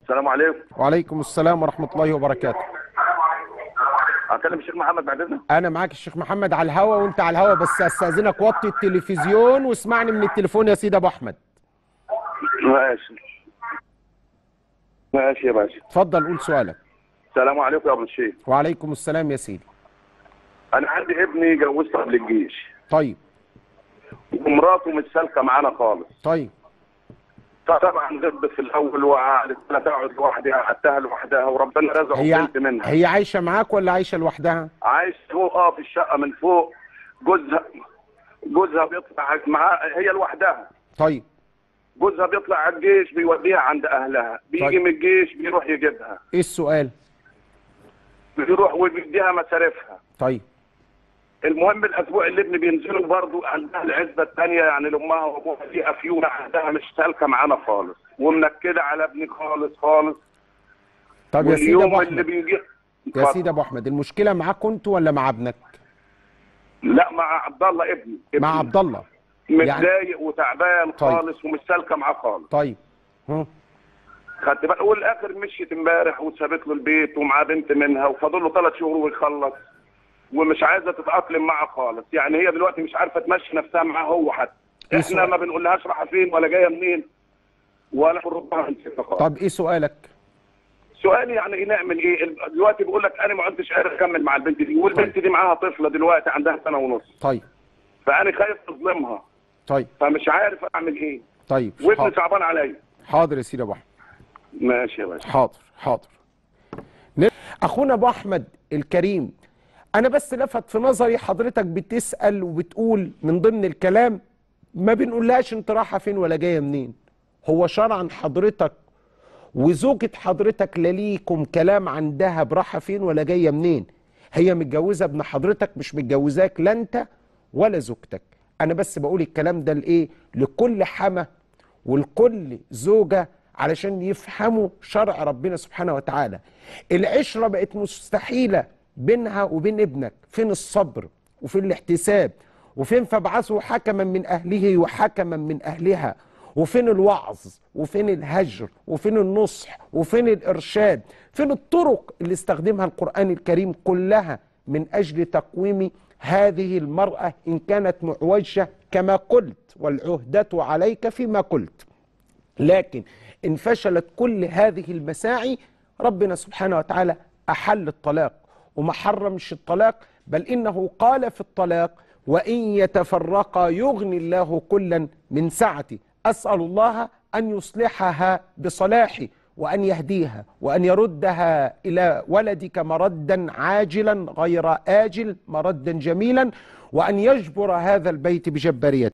السلام عليكم وعليكم السلام ورحمة الله وبركاته اكلم الشيخ محمد بعد اذنك أنا معاك الشيخ محمد على الهوا وأنت على الهوا بس أستأذنك وطي التلفزيون واسمعني من التليفون يا سيدي أبو أحمد ماشي ماشي يا باشا اتفضل قول سؤالك السلام عليكم يا ابو الشيخ وعليكم السلام يا سيدي انا عندي ابني جوزته قبل الجيش طيب ومراته مش سالكه معانا خالص طيب فطبعا غبت في الاول وقعدت انا تقعد لوحدها قعدتها لوحدها وربنا رزقه هي بنت منها هي عايشة معاك ولا عايشة لوحدها؟ عايش فوق اه في الشقه من فوق جوزها جوزها بيطلع معاه هي لوحدها طيب جوزها بيطلع على الجيش بيوديها عند اهلها بيجي طيب. من الجيش بيروح يجيبها إيه السؤال؟ بيروح وبيديها مصاريفها طيب المهم الاسبوع اللي ابني بينزلوا برضه عندها العزبه الثانيه يعني لامها وابوها دي افيونه عندها مش سالكه معانا خالص ومنكده على ابني خالص خالص طب يا سيدي أبو واليوم اللي أحمد بيجي يا سيدي أبو أحمد المشكلة معاك أنت ولا مع ابنك؟ لا مع عبد الله ابني ابني. مع عبد الله متضايق وتعبان طيب. خالص ومش سالكه معاه خالص طيب هم. خدت بالك والاخر مشيت امبارح وسابت له البيت ومعاه بنت منها وفاضل له ثلاث شهور ويخلص ومش عايزه تتاقلم معاه خالص يعني هي دلوقتي مش عارفه تمشي نفسها معاه هو حتى إيه احنا سؤال؟ ما بنقولهاش رايحه فين ولا جايه منين ولا بنردها نسيتها خالص طب إيه سؤالك؟ سؤالي يعني ايه نعمل ايه دلوقتي بيقول لك انا ما عدتش قادر اكمل مع البنت دي والبنت دي معاها طفله دلوقتي عندها سنه ونص طيب فانا خايف اظلمها طيب فمش عارف اعمل ايه طيب وابني حاضر صعبان عليا حاضر يا سيدي أبو أحمد ماشي يا باشا حاضر حاضر ن- اخونا ابو احمد الكريم انا بس لفت في نظري حضرتك بتسال وبتقول من ضمن الكلام ما بنقولهاش انت رايحه فين ولا جايه منين هو شرعا حضرتك وزوجة حضرتك لا ليكم كلام عندها براحة فين ولا جاية منين هي متجوزة ابن حضرتك مش متجوزاك لا انت ولا زوجتك انا بس بقول الكلام ده لايه لكل حما ولكل زوجة علشان يفهموا شرع ربنا سبحانه وتعالى العشرة بقت مستحيلة بينها وبين ابنك فين الصبر وفين الاحتساب وفين فابعثوا حكما من أهله وحكما من أهلها وفين الوعظ وفين الهجر وفين النصح وفين الإرشاد فين الطرق اللي استخدمها القرآن الكريم كلها من أجل تقويم هذه المرأة إن كانت معوجة كما قلت والعهدة عليك فيما قلت لكن إن فشلت كل هذه المساعي ربنا سبحانه وتعالى أحل الطلاق وما حرمش الطلاق بل إنه قال في الطلاق وإن يتفرقا يغني الله كلا من سعته أسأل الله أن يصلحها بصلاحه وأن يهديها وأن يردها إلى ولدك مردا عاجلا غير آجل مردا جميلا وأن يجبر هذا البيت بجباريته